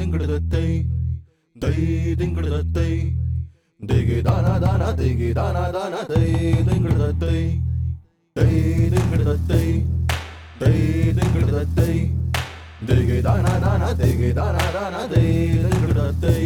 ദിങ്കിടുതത്തൈ ദൈ ദിങ്കിടുതത്തൈ ദിഗി ദാന ദാന ദിഗി ദാന ദാന ദൈ ദിങ്കിടുതത്തൈ ദൈ ദിങ്കിടുതത്തൈ ദൈ ദിങ്കിടുതത്തൈ ദിഗി ദാന ദാന ദിഗി ദാന ദാന ദൈ ദിങ്കിടുതത്തൈ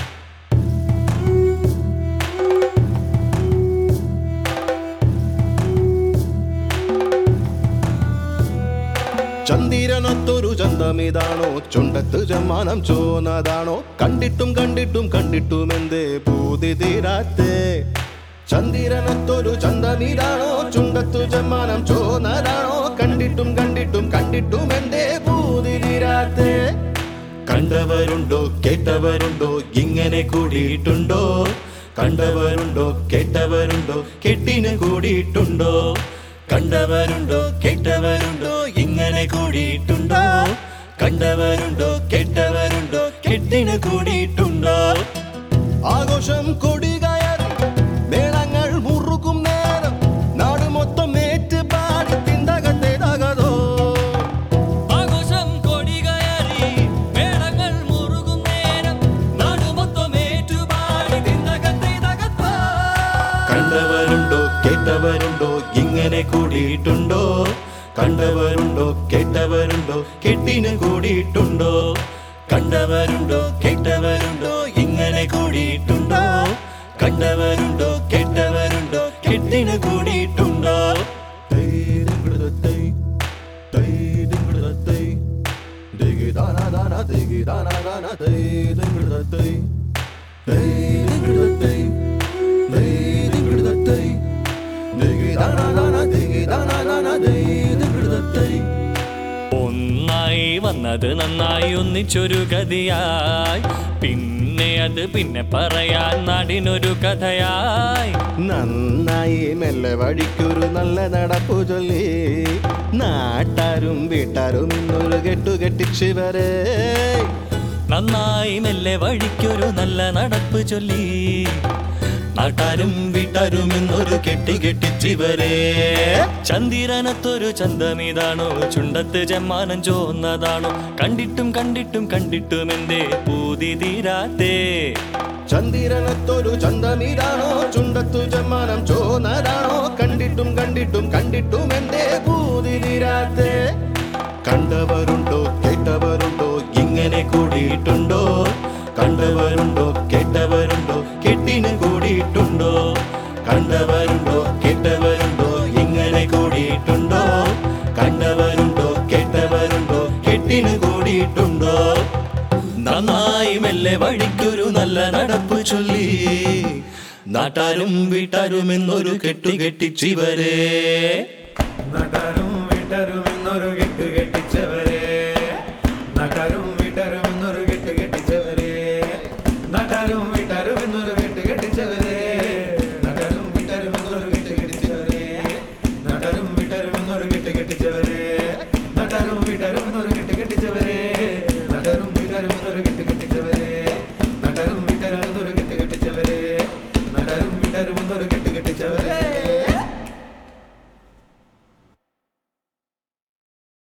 ചന്ദിരനൊത്തൊരു ചന്തമിതാണോ ചുണ്ടത്ത് ജമ്മാനം ചോന്നതാണോ കണ്ടിട്ടും കണ്ടിട്ടും കണ്ടിട്ടും എന്തേ പൂതി തീരാത്തേ ചന്ദിരനൊത്തൊരു ചന്തമിതാണോ ചുണ്ടത്തു ജമ്മാനം ചോന്നതാണോ കണ്ടിട്ടും കണ്ടിട്ടും കണ്ടിട്ടും എന്തേ പൂതി തീരാത്തേ കണ്ടവരുണ്ടോ കേട്ടവരുണ്ടോ ഇങ്ങനെ കൂടിയിട്ടുണ്ടോ കണ്ടവരുണ്ടോ കേട്ടവരുണ്ടോ കെട്ടിന് കൂടിയിട്ടുണ്ടോ കണ്ടവരുണ്ടോ കേട്ടവരുണ്ടോ ഇങ്ങനെ കൂടിയിട്ടുണ്ടോ കണ്ടവരുണ്ടോ കേട്ടവരുണ്ടോ കെട്ടിന് കൂടിയിട്ടുണ്ടോ ആഘോഷം കൊടികയറും മേളങ്ങൾ മുറുകും നേരം നാട് മൊത്തം ഏറ്റ് പാടി തിന്തകത്തെ തകതോ ആഘോഷം കൊടികയറി മേളങ്ങൾ മുറുകും നേരം നാടുമൊത്തം ഏറ്റുപാടി തിന്തകത്തെ തകർപ്പാ കണ്ടവരുണ്ടോ കേട്ടവരുണ്ടോ ഇങ്ങനെ കൂടിയിട്ടുണ്ടോ കണ്ടവരുണ്ടോ കേട്ടവരുണ്ടോ കെട്ടിന് കൂടിയിട്ടുണ്ടോ കണ്ടവരുണ്ടോ കേട്ടവരുണ്ടോ ഇങ്ങനെ കൂടിയിട്ടുണ്ടോ കണ്ടവരുണ്ടോ കേട്ടവരുണ്ടോ കെട്ടിന് കൂടിയിട്ടുണ്ടോ ഒന്നായി വന്നത് നന്നായി ഒന്നിച്ചൊരു ഗതിയായി പിന്നെ അത് പിന്നെ പറയാൻ നാടിനൊരു കഥയായി നന്നായി മെല്ലെ വഴിക്കൊരു നല്ല നടപ്പു ചൊല്ലി നാട്ടാരും വീട്ടാരും ഇന്നൊരു കെട്ടു കെട്ടിച്ചിവരെ നന്നായി മെല്ലെ വഴിക്കൊരു നല്ല നടപ്പ് ചൊല്ലി നാട്ടാരും വീട്ടാരും എന്നൊരു കെട്ടി കെട്ടിച്ചിവരെ ചന്ദിരനത്തൊരു ചന്തമിതാണോ ചുണ്ടത്ത് ചെമ്മാനം ചോന്നതാണോ കണ്ടിട്ടും കണ്ടിട്ടും കണ്ടിട്ടും എന്തേ പൂതി തീരാത്തേ ചന്ദിരനത്തൊരു ചന്തമിതാണോ ചുണ്ടത്തു ജമ്മാനം ചോന്നതാണോ കണ്ടിട്ടും കണ്ടിട്ടും കണ്ടിട്ടും എന്തേ പൂതി തീരാത്തെ കണ്ടവരുണ്ടോ കേട്ടവരുണ്ടോ ഇങ്ങനെ കൂടിയിട്ടുണ്ടോ കണ്ടവരുണ്ടോ കേട്ടവരുണ്ടോ കെട്ടിന് കൂടിയിട്ടുണ്ടോ കണ്ടവരുണ്ടോ കേട്ടവരുണ്ടോ ഇങ്ങനെ കൂടിയിട്ടുണ്ടോ കണ്ടവരുണ്ടോ കേട്ടവരുണ്ടോ കെട്ടിന് കൂടിയിട്ടുണ്ടോ നന്നായി മെല്ലെ വഴിക്കൊരു നല്ല നടപ്പ് ചൊല്ലി നാട്ടാരും വീട്ടാരും എന്നൊരു കെട്ടു കെട്ടിച്ചിവരെ നട്ടാരും വീട്ടാരും എന്നൊരു കെട്ട് കെട്ടിച്ചവരെ നട്ടാരും വീട്ടാരും എന്നൊരു കെട്ട് കെട്ടിച്ചവരെ നട്ടാരും